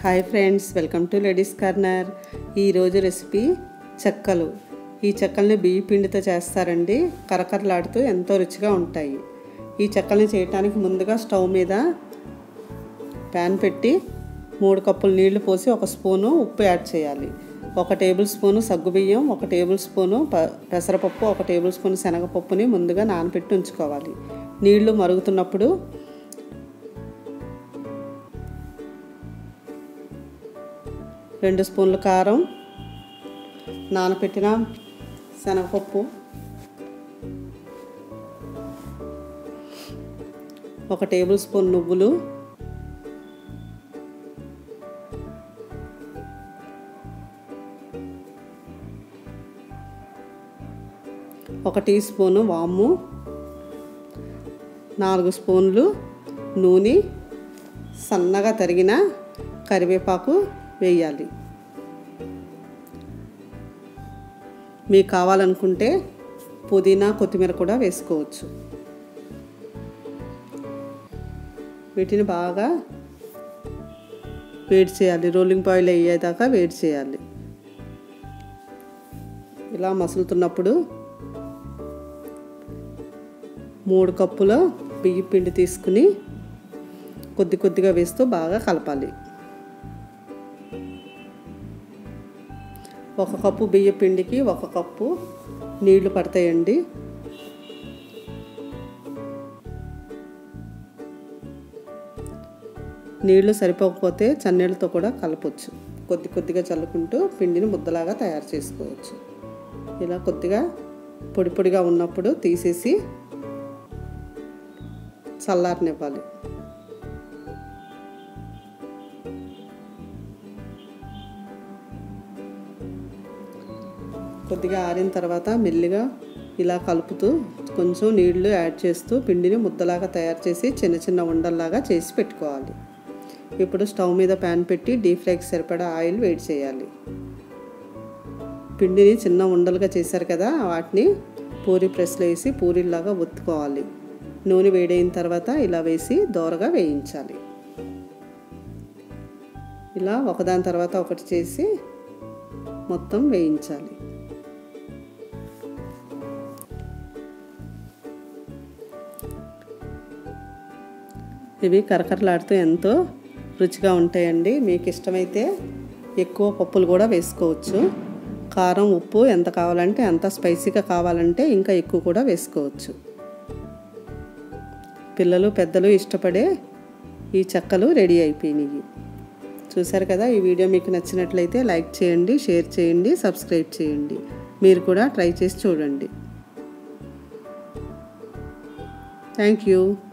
hi friends welcome to ladies corner ఈరోజు recipe చెక్కలు ఈ చెక్కల్ని బియ్య పిండితో చేస్తారండి కరకరలాడుతూ ఎంతో రుచిగా ఉంటాయి ఈ చెక్కల్ని చేయటానికి ముందుగా స్టవ్ మీద ప్యాన్ పెట్టి మూడు కప్పులు నీళ్లు పోసి ఒక స్పూను ఉప్పు యాడ్ చేయాలి ఒక టేబుల్ స్పూను సగ్గుబియ్యం ఒక టేబుల్ స్పూను ప పెసరపప్పు ఒక టేబుల్ స్పూన్ శనగపప్పుని ముందుగా నానబెట్టి ఉంచుకోవాలి నీళ్లు మరుగుతున్నప్పుడు రెండు స్పూన్ల కారం నానబెట్టిన శనగపప్పు ఒక టేబుల్ స్పూన్ నువ్వులు ఒక టీ స్పూను వాము నాలుగు స్పూన్లు నూనె సన్నగా తరిగిన కరివేపాకు వేయాలి మీకు కావాలనుకుంటే పుదీనా కొత్తిమీర కూడా వేసుకోవచ్చు వీటిని బాగా వేడి చేయాలి రోలింగ్ పాయిల్ అయ్యేదాకా వేడి చేయాలి ఇలా మసులుతున్నప్పుడు మూడు కప్పుల బియ్య పిండి తీసుకుని కొద్ది కొద్దిగా వేస్తూ బాగా కలపాలి ఒక కప్పు బియ్య పిండికి ఒక కప్పు నీళ్లు పడతాయండి నీళ్లు సరిపోకపోతే చన్నీళ్ళతో కూడా కలపచ్చు కొద్ది కొద్దిగా చల్లుకుంటూ పిండిని ముద్దలాగా తయారు చేసుకోవచ్చు ఇలా కొద్దిగా పొడి పొడిగా ఉన్నప్పుడు తీసేసి చల్లారనివ్వాలి కొద్దిగా ఆరిన తర్వాత మెల్లిగా ఇలా కలుపుతూ కొంచెం నీళ్లు యాడ్ చేస్తూ పిండిని ముద్దలాగా తయారు చేసి చిన్న చిన్న ఉండల్లాగా చేసి పెట్టుకోవాలి ఇప్పుడు స్టవ్ మీద ప్యాన్ పెట్టి డీప్ ఫ్రైకి సరిపడా ఆయిల్ వేడి చేయాలి పిండిని చిన్న ఉండలుగా చేశారు కదా వాటిని పూరి ప్రెస్లో వేసి పూరీలాగా ఒత్తుకోవాలి నూనె వేడైన తర్వాత ఇలా వేసి దోరగా వేయించాలి ఇలా ఒకదాని తర్వాత ఒకటి చేసి మొత్తం వేయించాలి ఇవి కరకరలాడుతూ ఎంతో రుచిగా ఉంటాయండి మీకు ఇష్టమైతే ఎక్కువ పప్పులు కూడా వేసుకోవచ్చు కారం ఉప్పు ఎంత కావాలంటే ఎంత స్పైసీగా కావాలంటే ఇంకా ఎక్కువ కూడా వేసుకోవచ్చు పిల్లలు పెద్దలు ఇష్టపడే ఈ చెక్కలు రెడీ అయిపోయినాయి చూసారు కదా ఈ వీడియో మీకు నచ్చినట్లయితే లైక్ చేయండి షేర్ చేయండి సబ్స్క్రైబ్ చేయండి మీరు కూడా ట్రై చేసి చూడండి థ్యాంక్ యూ